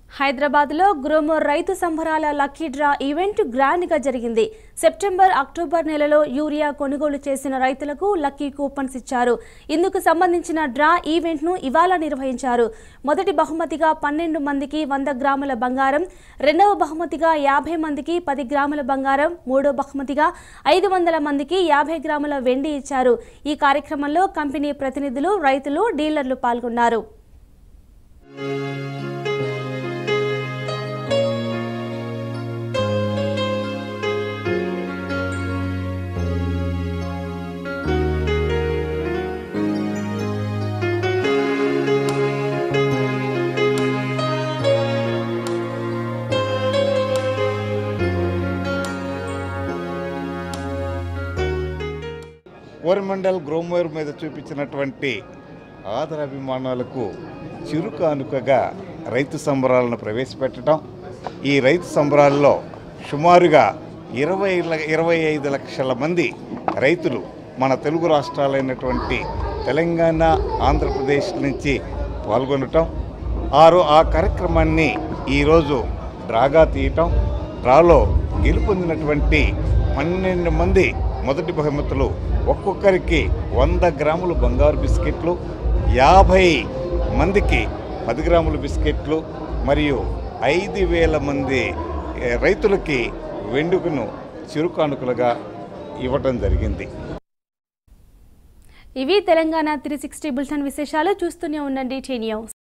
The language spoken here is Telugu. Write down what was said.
హైదరాబాద్లో గ్రోమోర్ రైతు సంబరాల లక్కీ డ్రా ఈవెంట్ గ్రాండ్గా జరిగింది సెప్టెంబర్ అక్టోబర్ నెలలో యూరియా కొనుగోలు చేసిన రైతులకు లక్కీ కూపన్స్ ఇచ్చారు ఇందుకు సంబంధించిన డ్రా ఈవెంట్ను ఇవాళ నిర్వహించారు మొదటి బహుమతిగా పన్నెండు మందికి వంద గ్రాముల బంగారం రెండవ బహుమతిగా యాభై మందికి పది గ్రాముల బంగారం మూడో బహుమతిగా ఐదు వందల మందికి యాభై గ్రాముల వెండి ఇచ్చారు ఈ కార్యక్రమంలో కంపెనీ ప్రతినిధులు రైతులు డీలర్లు పాల్గొన్నారు కోరమండల్ గ్రోమోర్ మీద చూపించినటువంటి ఆదరాభిమానాలకు చిరు కానుకగా రైతు సంబరాలను ప్రవేశపెట్టడం ఈ రైతు సంబరాల్లో సుమారుగా ఇరవై ల- ఇరవై ఐదు లక్షల మంది రైతులు మన తెలుగు రాష్ట్రాలైనటువంటి తెలంగాణ ఆంధ్రప్రదేశ్ నుంచి పాల్గొనటం ఆరు ఆ కార్యక్రమాన్ని ఈరోజు డ్రాగా తీయటం డ్రాలో గెలుపొందినటువంటి పన్నెండు మంది మొదటి బహుమతులు ఒక్కొక్కరికి వంద గ్రాములు బంగారు బిస్కెట్లు యాభై మందికి పది గ్రాముల బిస్కెట్లు మరియు ఐదు వేల మంది ఏ, రైతులకి వెండుకను చిరుకానుకలుగా ఇవ్వటం జరిగింది ఇవి తెలంగాణ త్రీ సిక్స్టీ బులెటిన్ విశేషాలు చూస్తూనే ఉండండి టీ న్యూస్